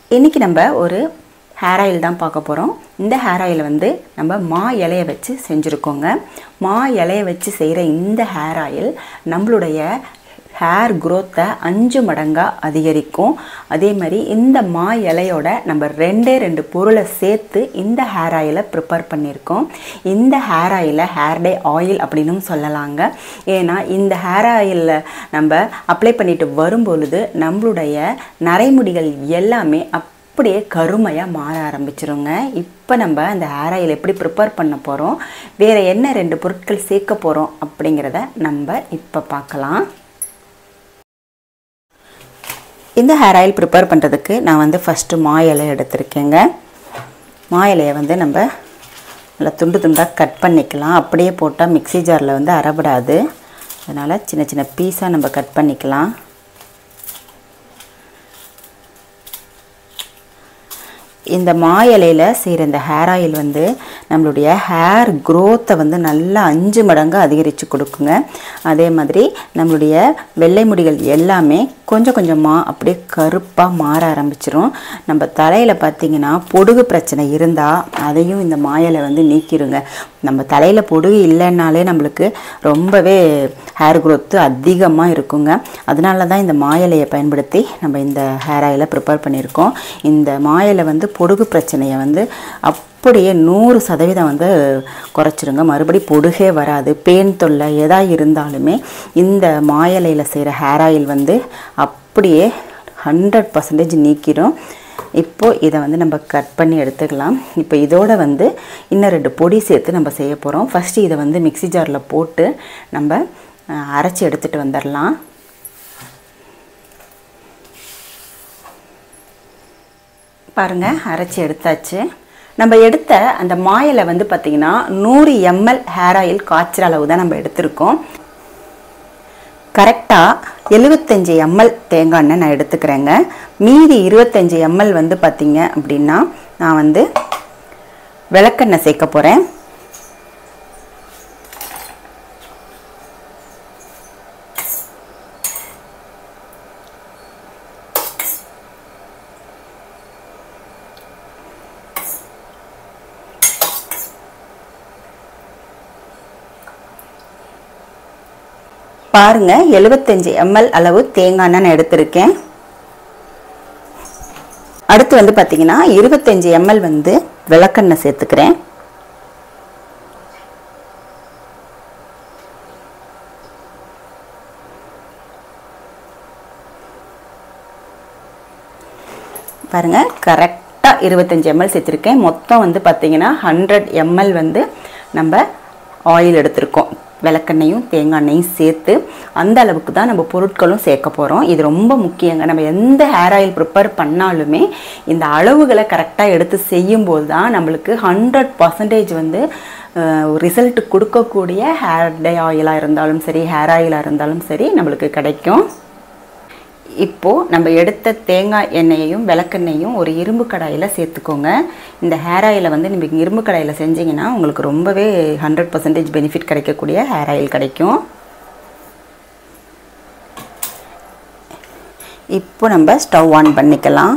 இன்றைக்கி நம்ம ஒரு ஹேர் ஆயில் தான் பார்க்க போகிறோம் இந்த ஹேர் ஆயில் வந்து நம்ம மா இலையை வச்சு செஞ்சுருக்கோங்க மா இலையை வச்சு செய்கிற இந்த ஹேர் ஆயில் நம்மளுடைய ஹேர் growth-அ அஞ்சு மடங்காக அதிகரிக்கும் அதே மாதிரி இந்த மா இலையோட நம்ம ரெண்டே ரெண்டு பொருளை சேர்த்து இந்த ஹேர் ஆயிலை ப்ரிப்பேர் பண்ணியிருக்கோம் இந்த ஹேர் ஆயிலை ஹேர் டே ஆயில் அப்படின்னும் சொல்லலாங்க ஏன்னா இந்த ஹேர் ஆயிலில் நம்ம அப்ளை பண்ணிட்டு வரும்பொழுது நம்மளுடைய நரைமுடிகள் எல்லாமே அப்படியே கருமையாக மாற ஆரம்பிச்சிருங்க இப்போ நம்ம அந்த ஹேர் ஆயில் எப்படி ப்ரிப்பேர் பண்ண போகிறோம் வேறு என்ன ரெண்டு பொருட்கள் சேர்க்க போகிறோம் அப்படிங்கிறத நம்ம இப்போ பார்க்கலாம் இந்த ஹேர் ஆயில் ப்ரிப்பேர் பண்ணுறதுக்கு நான் வந்து ஃபஸ்ட்டு மா இலை எடுத்திருக்கேங்க மா இலையை வந்து நம்ம நல்லா துண்டு துண்டாக கட் பண்ணிக்கலாம் அப்படியே போட்டால் மிக்ஸி ஜாரில் வந்து அரைபடாது அதனால் சின்ன சின்ன பீஸாக நம்ம கட் பண்ணிக்கலாம் இந்த மா இலையில் செய்கிற இந்த ஹேர் ஆயில் வந்து நம்மளுடைய ஹேர் க்ரோத்தை வந்து நல்லா அஞ்சு மடங்கு அதிகரித்து கொடுக்குங்க அதே மாதிரி நம்மளுடைய வெள்ளை முடிகள் எல்லாமே கொஞ்சம் கொஞ்சமாக அப்படியே கருப்பாக மாற ஆரம்பிச்சிரும் நம்ம தலையில் பார்த்திங்கன்னா பொடுகு பிரச்சனை இருந்தால் அதையும் இந்த மாயலை வந்து நீக்கிருங்க நம்ம தலையில் பொடுகு இல்லைன்னாலே நம்மளுக்கு ரொம்பவே ஹேர் growth அதிகமாக இருக்குங்க அதனால தான் இந்த மாயலையை பயன்படுத்தி நம்ம இந்த ஹேர் ஆயிலை ப்ரிப்பேர் பண்ணியிருக்கோம் இந்த மாயலை வந்து பொடுகு பிரச்சனையை வந்து அப்படியே நூறு சதவீதம் வந்து குறைச்சிருங்க மறுபடி பொடுகே வராது பேன் தொல்லை எதா இருந்தாலுமே இந்த மாயலையில் செய்கிற ஹேர் ஆயில் வந்து அப்படியே ஹண்ட்ரட் பர்சன்டேஜ் நீக்கிடும் இப்போது இதை வந்து நம்ம கட் பண்ணி எடுத்துக்கலாம் இப்போ இதோட வந்து இன்னும் ரெண்டு பொடி சேர்த்து நம்ம செய்ய போகிறோம் ஃபஸ்ட்டு இதை வந்து மிக்ஸி ஜாரில் போட்டு நம்ம அஹ், அரைச்சி எடுத்துகிட்டு வந்துடலாம் பாருங்க அரைச்சி எடுத்தாச்சு நம்ம எடுத்த அந்த மாயில வந்து பார்த்திங்கன்னா நூறு எம்எல் ஹேர் ஆயில் காய்ச்சற அளவு தான் நம்ம எடுத்திருக்கோம் கரெக்டாக எழுபத்தஞ்சி எம்எல் தேங்காய் எண்ணெய் நான் எடுத்துக்கிறேங்க மீதி இருபத்தஞ்சி எம்எல் வந்து பார்த்திங்க அப்படின்னா நான் வந்து விளக்கெண்ணெய் சேர்க்க போகிறேன் பாருங்க எழுபத்தஞ்சி எம்எல் அளவு தேங்காய் எண்ணெய் நான் எடுத்திருக்கேன் அடுத்து வந்து பார்த்தீங்கன்னா இருபத்தஞ்சி எம்எல் வந்து விளக்கெண்ணெய் சேர்த்துக்கிறேன் பாருங்க கரெக்டாக இருபத்தஞ்சி எம்எல் சேர்த்துருக்கேன் மொத்தம் வந்து பார்த்தீங்கன்னா ஹண்ட்ரட் எம்எல் வந்து நம்ம ஆயில் எடுத்திருக்கோம் விளக்கெண்ணையும் தேங்காய் எண்ணெயும் சேர்த்து அந்த அளவுக்கு தான் நம்ம பொருட்களும் சேர்க்க போகிறோம் இது ரொம்ப முக்கியங்க நம்ம எந்த ஹேர் ஆயில் ப்ரிப்பேர் பண்ணாலுமே இந்த அளவுகளை கரெக்டாக எடுத்து செய்யும்போது தான் நம்மளுக்கு ஹண்ட்ரட் பர்சன்டேஜ் வந்து ரிசல்ட் கொடுக்கக்கூடிய ஹேர் டே ஆயிலாக இருந்தாலும் சரி ஹேர் ஆயிலாக இருந்தாலும் சரி நம்மளுக்கு கிடைக்கும் இப்போது நம்ம எடுத்த தேங்காய் எண்ணெயையும் விளக்கெண்ணெயும் ஒரு இரும்பு கடாயில் சேர்த்துக்கோங்க இந்த ஹேர் ஆயிலை வந்து நீங்கள் இரும்பு கடாயில் செஞ்சீங்கன்னா உங்களுக்கு ரொம்பவே ஹண்ட்ரட் பர்சன்டேஜ் பெனிஃபிட் கிடைக்கக்கூடிய ஹேர் ஆயில் கிடைக்கும் இப்போ நம்ம ஸ்டவ் ஆன் பண்ணிக்கலாம்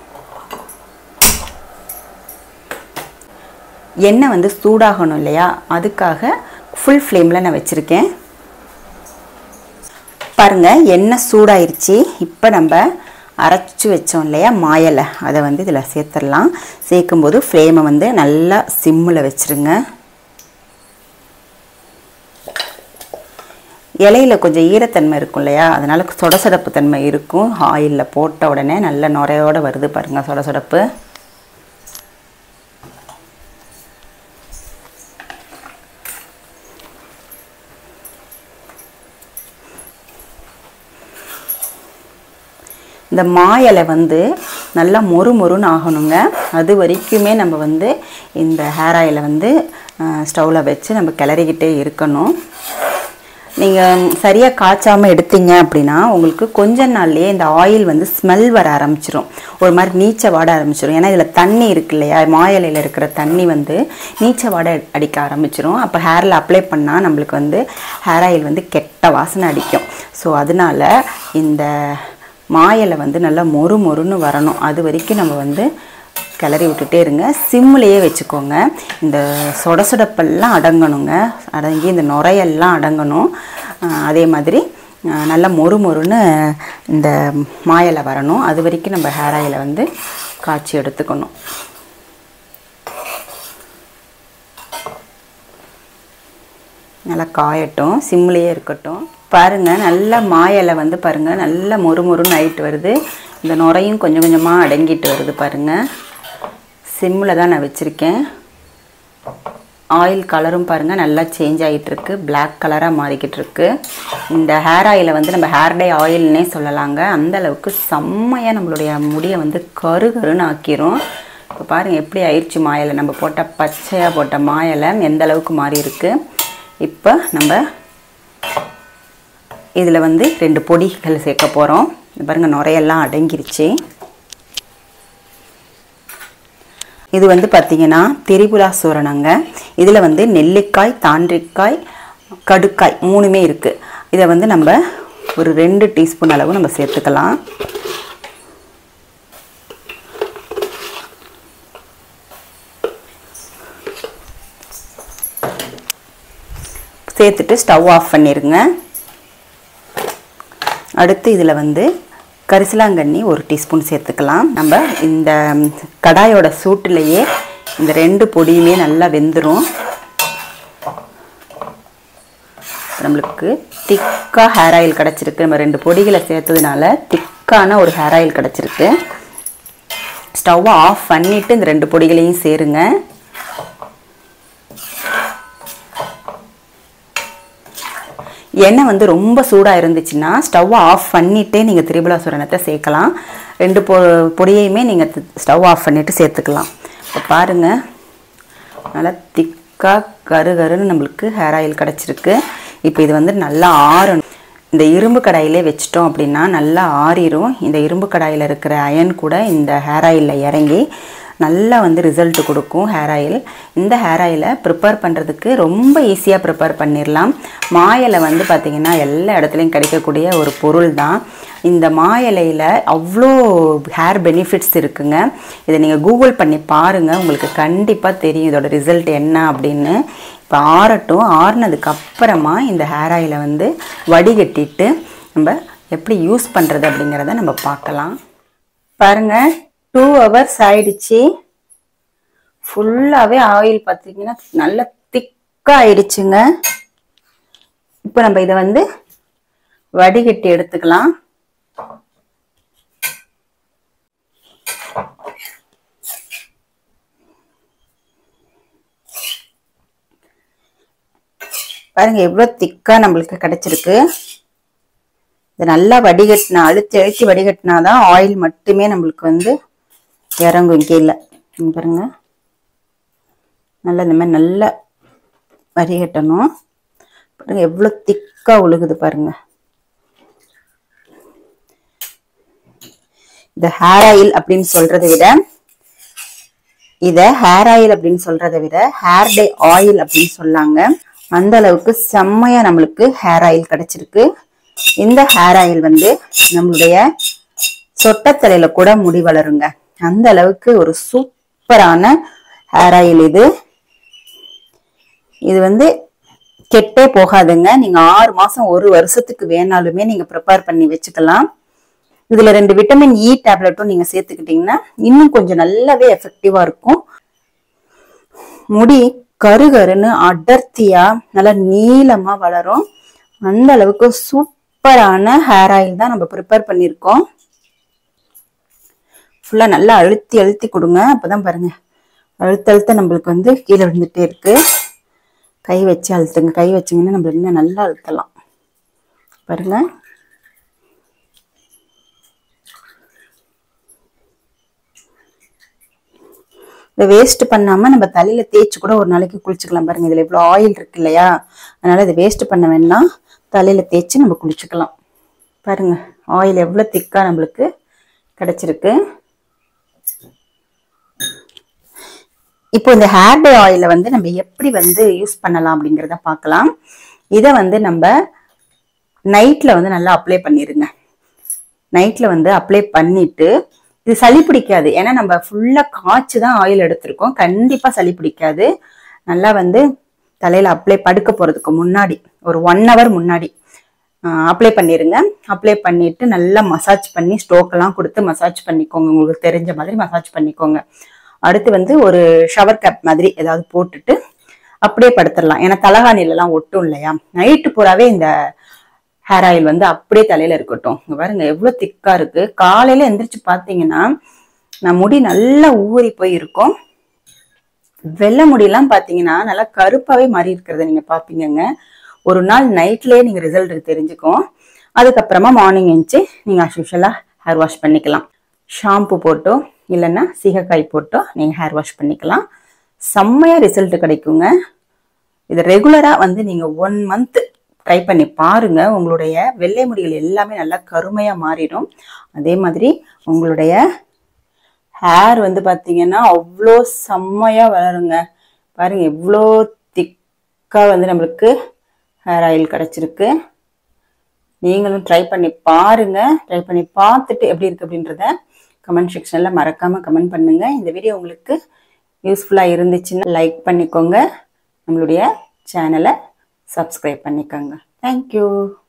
எண்ணெய் வந்து சூடாகணும் இல்லையா அதுக்காக ஃபுல் ஃப்ளேமில் நான் வச்சுருக்கேன் பாருங்க எண்ணெய் சூடாயிருச்சு இப்போ நம்ம அரைச்சி வச்சோம் இல்லையா மாயலை அதை வந்து இதில் சேர்த்துடலாம் சேர்க்கும்போது ஃப்ளேமை வந்து நல்லா சிம்மில் வச்சுருங்க இலையில கொஞ்சம் ஈரத்தன்மை இருக்கும் இல்லையா அதனால சொடசொடப்பு தன்மை இருக்கும் ஆயிலில் போட்ட உடனே நல்ல நுரையோடு வருது பாருங்கள் சொடசொடப்பு இந்த மா இலை வந்து நல்லா மொறு மொறுன்னு ஆகணுங்க அது வரைக்குமே நம்ம வந்து இந்த ஹேர் ஆயிலை வந்து ஸ்டவ்வில் வச்சு நம்ம கிளறிக்கிட்டே இருக்கணும் நீங்கள் சரியாக காய்ச்சாமல் எடுத்தீங்க அப்படின்னா உங்களுக்கு கொஞ்ச நாள்லயே இந்த ஆயில் வந்து ஸ்மெல் வர ஆரம்பிச்சிரும் ஒரு மாதிரி நீச்ச வாட ஆரம்பிச்சிரும் ஏன்னா இதில் தண்ணி இருக்கு இல்லையா மாயலையில் இருக்கிற தண்ணி வந்து நீச்ச வாடை அடிக்க ஆரம்பிச்சிரும் அப்போ ஹேரில் அப்ளை பண்ணால் நம்மளுக்கு வந்து ஹேர் ஆயில் வந்து கெட்ட வாசனை அடிக்கும் ஸோ அதனால இந்த மாயலை வந்து நல்லா மொறு மொறுன்னு வரணும் அது வரைக்கும் நம்ம வந்து கிளறி விட்டுட்டே இருங்க சிம்லேயே வச்சுக்கோங்க இந்த சொட சொடப்பெல்லாம் அடங்கணுங்க அடங்கி இந்த நுரையெல்லாம் அடங்கணும் அஹ் அதே மாதிரி அஹ் நல்லா மொறு மொறுன்னு இந்த மாயலை வரணும் அது வரைக்கும் நம்ம ஹேர் ஆயிலை வந்து காய்ச்சி எடுத்துக்கணும் நல்லா காயட்டும் சிம்லேயே இருக்கட்டும் பாருங்க நல்ல மாயலை வந்து பாருங்க நல்ல மொறு மொறுன்னு ஆயிட்டு வருது இந்த நுரையும் கொஞ்சம் கொஞ்சமாக அடங்கிட்டு வருது பாருங்க சிம்மில் தான் நான் வச்சுருக்கேன் ஆயில் கலரும் பாருங்கள் நல்லா சேஞ்ச் ஆகிட்டு இருக்கு Black கலராக மாறிக்கிட்டு இருக்கு இந்த ஹேர் ஆயிலை வந்து நம்ம ஹேர் டே ஆயில்னே சொல்லலாங்க அந்த அளவுக்கு செம்மையாக நம்மளுடைய முடியை வந்து கரு கருன்னு ஆக்கிரும் இப்போ பாருங்கள் எப்படி ஆயிடுச்சு மாயலை நம்ம போட்ட பச்சையாக போட்ட மாயலை எந்த அளவுக்கு மாறி இருக்கு இப்போ நம்ம இதில் வந்து ரெண்டு பொடிகள் சேர்க்க போகிறோம் பாருங்கள் நுரையெல்லாம் அடங்கிருச்சு இது வந்து பார்த்தீங்கன்னா திரிபுரா சூரணங்க இதில் வந்து நெல்லிக்காய் தாண்டிக்காய் கடுக்காய் மூணுமே இருக்குது இதை வந்து நம்ம ஒரு ரெண்டு டீஸ்பூன் அளவு நம்ம சேர்த்துக்கலாம் சேர்த்துட்டு ஸ்டவ் ஆஃப் பண்ணிடுங்க அடுத்து இதில் வந்து கரிசலாங்கண்ணி ஒரு டீஸ்பூன் சேர்த்துக்கலாம் நம்ம இந்த கடாயோட சூட்டிலேயே இந்த ரெண்டு பொடியுமே நல்லா வெந்துடும் நம்மளுக்கு திக்காக ஹேர் ஆயில் கிடச்சிருக்கு நம்ம ரெண்டு பொடிகளை சேர்த்ததுனால திக்கான ஒரு ஹேர் ஆயில் கிடச்சிருக்கு ஸ்டவ்வை ஆஃப் பண்ணிவிட்டு இந்த ரெண்டு பொடிகளையும் சேருங்க எண்ணெய் வந்து ரொம்ப சூடாக இருந்துச்சுன்னா ஸ்டவ்வை ஆஃப் பண்ணிவிட்டே நீங்கள் திரிபுலா சூரணத்தை சேர்க்கலாம் ரெண்டு பொ பொடியையுமே நீங்கள் ஸ்டவ் ஆஃப் பண்ணிவிட்டு சேர்த்துக்கலாம் இப்போ பாருங்கள் நல்லா திக்காக கரு கருன்னு நம்மளுக்கு ஹேர் ஆயில் கிடச்சிருக்கு இப்போ இது வந்து நல்லா ஆறணும் இந்த இரும்பு கடாயிலே வச்சிட்டோம் அப்படின்னா நல்லா ஆறிடும் இந்த இரும்பு கடாயில் இருக்கிற அயன் கூட இந்த ஹேர் ஆயிலில் இறங்கி நல்லா வந்து ரிசல்ட் கொடுக்கும் ஹேர் ஆயில் இந்த ஹேர் ஆயிலை ப்ரிப்பேர் பண்ணுறதுக்கு ரொம்ப ஈஸியாக ப்ரிப்பேர் பண்ணிடலாம் மாயலை வந்து பார்த்திங்கன்னா எல்லா இடத்துலையும் கிடைக்கக்கூடிய ஒரு பொருள் தான் இந்த மாயலையில் அவ்வளோ ஹேர் பெனிஃபிட்ஸ் இருக்குங்க இதை நீங்கள் கூகுள் பண்ணி பாருங்கள் உங்களுக்கு கண்டிப்பாக தெரியும் இதோட ரிசல்ட் என்ன அப்படின்னு இப்போ ஆறட்டும் ஆறுனதுக்கு அப்புறமா இந்த ஹேர் ஆயிலை வந்து வடிகட்டிட்டு நம்ம எப்படி யூஸ் பண்ணுறது அப்படிங்கிறத நம்ம பார்க்கலாம் பாருங்கள் டூ ஹவர்ஸ் ஆயிடுச்சு ஃபுல்லாகவே ஆயில் பார்த்தீங்கன்னா நல்ல திக்காக ஆயிடுச்சுங்க இப்போ நம்ம இதை வந்து வடிகட்டி எடுத்துக்கலாம் பாருங்க எவ்வளோ திக்காக நம்மளுக்கு கிடைச்சிருக்கு இது நல்லா வடிகட்டினா அழுத்தி அழுத்தி வடிகட்டினா தான் ஆயில் மட்டுமே நம்மளுக்கு வந்து இறங்கும் கீழே இங்க பாருங்க நல்லா இந்த மாதிரி நல்லா வடிகட்டணும் பாருங்க எவ்வளோ திக்காக ஒழுகுது பாருங்க இந்த ஹேர் ஆயில் அப்படின்னு சொல்றதை விட இத ஹேர் ஆயில் அப்படின்னு சொல்றதை விட ஹேர் டே ஆயில் அப்படின்னு சொல்லாங்க அந்த அளவுக்கு செம்மையா நம்மளுக்கு ஹேர் ஆயில் கிடைச்சிருக்கு இந்த ஹேர் ஆயில் வந்து நம்மளுடைய சொட்டத்தலையில கூட முடி வளருங்க அந்த அளவுக்கு ஒரு சூப்பரான ஹேர் ஆயில் இது இது வந்து கெட்டே போகாதுங்க நீங்க ஆறு மாசம் ஒரு வருஷத்துக்கு வேணாலுமே நீங்க ப்ரிப்பேர் பண்ணி வச்சுக்கலாம் இதுல ரெண்டு விட்டமின் இ டேப்லெட்டும் நீங்க சேர்த்துக்கிட்டீங்கன்னா இன்னும் கொஞ்சம் நல்லாவே எஃபெக்டிவா இருக்கும் முடி கருகருன்னு அடர்த்தியா நல்லா நீளமா வளரும் அந்த அளவுக்கு சூப்பரான ஹேர் ஆயில் தான் நம்ம ப்ரிப்பேர் பண்ணியிருக்கோம் ஃபுல்லா நல்லா அழுத்தி அழுத்தி கொடுங்க அப்பதான் பாருங்க அழுத்த அழுத்த நம்மளுக்கு வந்து கீழே விழுந்துட்டே இருக்கு கை வச்சு அழுத்துங்க கை வச்சிங்கன்னா நம்ம இன்னும் நல்லா அழுத்தலாம் பாருங்க இதை வேஸ்ட் பண்ணாம நம்ம தலையில தேய்ச்சி கூட ஒரு நாளைக்கு குளிச்சுக்கலாம் பாருங்க இதுல இவ்வளோ ஆயில் இருக்கு இல்லையா அதனால இதை வேஸ்ட் பண்ண வேண்டாம் தலையில தேய்ச்சி நம்ம குளிச்சுக்கலாம் பாருங்க ஆயில் எவ்வளோ திக்கா நம்மளுக்கு கிடைச்சிருக்கு இப்போ இந்த ஹேர் டே ஆயிலை வந்து நம்ம எப்படி வந்து யூஸ் பண்ணலாம் அப்படிங்கிறத பார்க்கலாம் இதை வந்து நம்ம நைட்டில் வந்து நல்லா அப்ளை பண்ணிடுங்க நைட்டில் வந்து அப்ளை பண்ணிட்டு இது சளி பிடிக்காது ஏன்னா நம்ம ஃபுல்லாக காய்ச்சி தான் ஆயில் எடுத்திருக்கோம் கண்டிப்பாக சளி பிடிக்காது நல்லா வந்து தலையில் அப்ளை படுக்க போகிறதுக்கு முன்னாடி ஒரு ஒன் ஹவர் முன்னாடி அப்ளை பண்ணிடுங்க அப்ளை பண்ணிட்டு நல்லா மசாஜ் பண்ணி ஸ்டோக்கெல்லாம் கொடுத்து மசாஜ் பண்ணிக்கோங்க உங்களுக்கு தெரிஞ்ச மாதிரி மசாஜ் பண்ணிக்கோங்க அடுத்து வந்து ஒரு ஷவர் கேப் மாதிரி ஏதாவது போட்டுட்டு அப்படியே படுத்துடலாம் ஏன்னா தலகாணிலலாம் ஒட்டும் இல்லையா நைட்டு பூராவே இந்த ஹேர் ஆயில் வந்து அப்படியே தலையில இருக்கட்டும் இங்க பாருங்க எவ்வளவு திக்கா இருக்கு காலையில எந்திரிச்சு பாத்தீங்கன்னா நான் முடி நல்லா ஊறி போய் இருக்கும் வெள்ளை முடியெல்லாம் பாத்தீங்கன்னா நல்லா கருப்பாவே மாறி இருக்கிறத நீங்க பாப்பீங்கங்க ஒரு நாள் நைட்லயே நீங்க ரிசல்ட் தெரிஞ்சுக்கும் அதுக்கப்புறமா மார்னிங் எழுந்துச்சு நீங்க அஸ்யூஷலா ஹேர் வாஷ் பண்ணிக்கலாம் ஷாம்பு போட்டோ இல்லைன்னா சீகக்காய் போட்டோ நீங்க ஹேர் வாஷ் பண்ணிக்கலாம் செம்மையா ரிசல்ட் கிடைக்குங்க இது ரெகுலரா வந்து நீங்க ஒன் மந்த் ட்ரை பண்ணி பாருங்க உங்களுடைய வெள்ளை முடிகள் எல்லாமே நல்லா கருமையா மாறிடும் அதே மாதிரி உங்களுடைய ஹேர் வந்து பாத்தீங்கன்னா அவ்வளோ செம்மையா வளருங்க பாருங்க எவ்வளோ திக்கா வந்து நம்மளுக்கு ஹேர் ஆயில் கிடைச்சிருக்கு நீங்களும் ட்ரை பண்ணி பாருங்க ட்ரை பண்ணி பார்த்துட்டு எப்படி இருக்கு அப்படின்றத கமெண்ட் செக்ஷன்ல மறக்காம கமெண்ட் பண்ணுங்க இந்த வீடியோ உங்களுக்கு யூஸ்ஃபுல்லா இருந்துச்சுன்னா லைக் பண்ணிக்கோங்க நம்மளுடைய சேனலை சப்ஸ்கிரைப் பண்ணிக்கோங்க தேங்க்யூ